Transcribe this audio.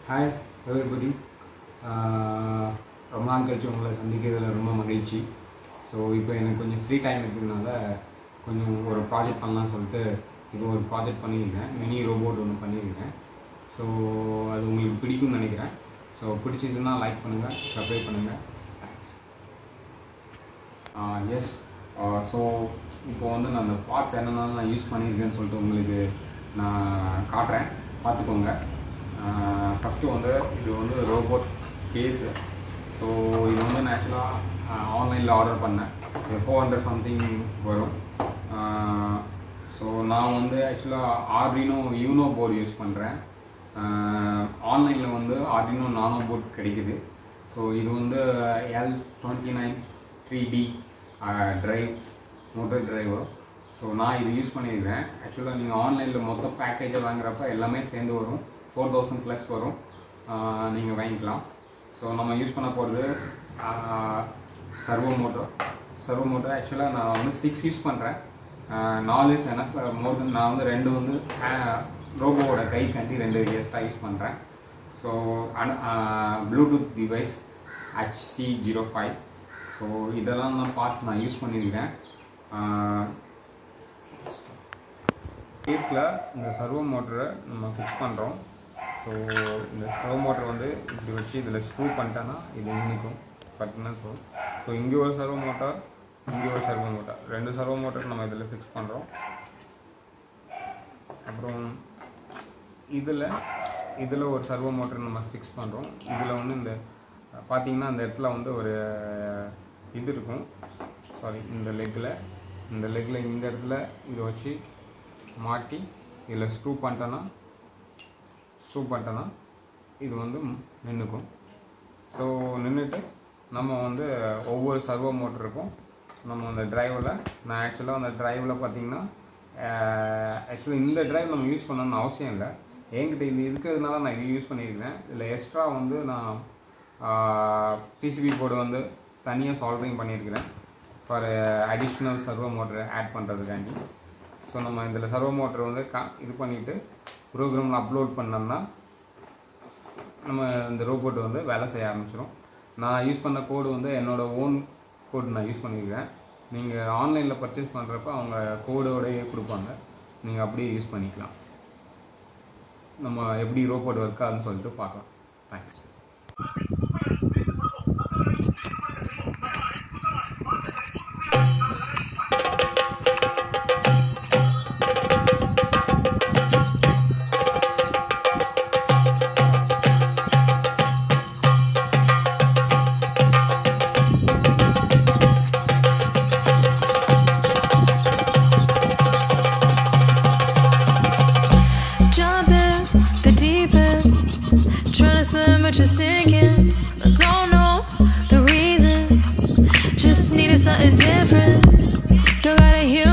Hi everybody ரொம்ப நாள் கழிச்சு உங்களை சந்திக்கிறதுல ரொம்ப மகிழ்ச்சி ஸோ இப்போ எனக்கு கொஞ்சம் ஃப்ரீ டைம் இருக்கிறதுனால கொஞ்சம் ஒரு ப்ராஜெக்ட் பண்ணலாம்னு சொல்லிட்டு இப்போ ஒரு ப்ராஜெக்ட் பண்ணியிருக்கேன் மினி ரோபோட் ஒன்று பண்ணியிருக்கேன் ஸோ அது உங்களுக்கு பிடிக்கும்னு நினைக்கிறேன் ஸோ பிடிச்சிதுன்னா லைக் பண்ணுங்கள் சப்ஸ்கிரைப் பண்ணுங்கள் தேங்க்ஸ் எஸ் ஸோ இப்போ வந்து நான் அந்த பார்ட்ஸ் என்னென்ன நான் யூஸ் பண்ணியிருக்கேன்னு சொல்லிட்டு உங்களுக்கு நான் காட்டுறேன் பார்த்துக்கோங்க ஃபஸ்ட்டு வந்து இது வந்து ரோபோட் கேஸு ஸோ இது வந்து நான் ஆக்சுவலாக ஆன்லைனில் ஆர்டர் பண்ணேன் ஃபோர் ஹண்ட்ரட் சம்திங் வரும் ஸோ நான் வந்து ஆக்சுவலாக ஆர்டினோ யூனோ போர்டு யூஸ் பண்ணுறேன் ஆன்லைனில் வந்து ஆர்டினோ நானோ போர்ட் கிடைக்குது ஸோ இது வந்து L twenty nine three D drive motor driver so நான் இது யூஸ் பண்ணியிருக்கேன் ஆக்சுவலாக நீங்கள் ஆன்லைனில் மொத்த பேக்கேஜை வாங்குறப்ப எல்லாமே சேர்ந்து வரும் ஃபோர் தௌசண்ட் ப்ளஸ் வரும் நீங்கள் வாங்கிக்கலாம் ஸோ நம்ம யூஸ் பண்ண போகிறது சர்வோ மோட்டர் சர்வோ மோட்டர் ஆக்சுவலாக நான் வந்து சிக்ஸ் யூஸ் பண்ணுறேன் நாலு இஸ் எனஃப் மோர் தென் நான் வந்து ரெண்டு வந்து ரோபோவோட கை கண்டி ரெண்டு எக்ஸ்ட்ரா யூஸ் பண்ணுறேன் so and Bluetooth device H C zero five so இதெல்லாம் தான் பார்ட்ஸ் நான் யூஸ் பண்ணியிருக்கேன் கேஸில் இந்த சர்வோ மோட்டரை நம்ம ஃபிக்ஸ் பண்ணுறோம் ஸோ இந்த சர்வோ மோட்டர் வந்து இப்படி வச்சு இதில் ஸ்க்ரூ பண்ணிட்டேன்னா இது நிற்கும் பார்த்தீங்கன்னா ஸோ ஸோ இங்கே ஒரு சர்வோ மோட்டார் இங்கே ஒரு சர்வோ மோட்டார் ரெண்டு சர்வோ மோட்டர் நம்ம இதில் ஃபிக்ஸ் பண்ணுறோம் அப்புறம் இதில் இதில் ஒரு சர்வோ மோட்டர் நம்ம ஃபிக்ஸ் பண்ணுறோம் இதில் வந்து இந்த பார்த்தீங்கன்னா அந்த இடத்துல வந்து ஒரு இது இருக்கும் சாரி இந்த லெக்கில் இந்த லெக்கில் இந்த இடத்துல இதை வச்சு மாட்டி இதில் ஸ்க்ரூ பண்ணிட்டோன்னா ஸ்க்ரூ பண்ணிட்டோன்னா இது வந்து நின்றுக்கும் ஸோ நின்றுட்டு நம்ம வந்து ஒவ்வொரு சர்வோ மோட்டருக்கும் நம்ம அந்த ட்ரைவில் நான் ஆக்சுவலாக அந்த ட்ரைவில் பார்த்தீங்கன்னா ஆக்சுவலி இந்த ட்ரைவ் நம்ம யூஸ் பண்ணணும்னு அவசியம் இல்லை என்கிட்ட இது இருக்கிறதுனால நான் இது யூஸ் பண்ணியிருக்கேன் இதில் எக்ஸ்ட்ரா வந்து நான் பிசிபி போர்டு வந்து தனியாக சால்ட்ரிங் பண்ணியிருக்கிறேன் for additional servo motor add பண்ணுறதுக்காண்டி ஸோ நம்ம இதில் சர்வோ மோட்டர் வந்து கா இது பண்ணிவிட்டு ப்ரோக்ராமில் அப்லோட் பண்ணோம்னா நம்ம இந்த ரோபோட் வந்து வேலை செய்ய ஆரம்பிச்சிடும் நான் யூஸ் பண்ண கோடு வந்து என்னோடய ஓன் கோடு நான் யூஸ் பண்ணியிருக்கேன் நீங்கள் ஆன்லைனில் பர்ச்சேஸ் பண்ணுறப்ப அவங்க கோடோடையே கொடுப்பாங்க நீங்கள் அப்படியே யூஸ் பண்ணிக்கலாம் நம்ம எப்படி ரோபோட் ஒர்க் ஆகுதுன்னு சொல்லிட்டு பார்க்கலாம் thanks Jumping the deep end, trying to swim but you're sinking. I don't know the reason, just needed something different. Don't gotta hear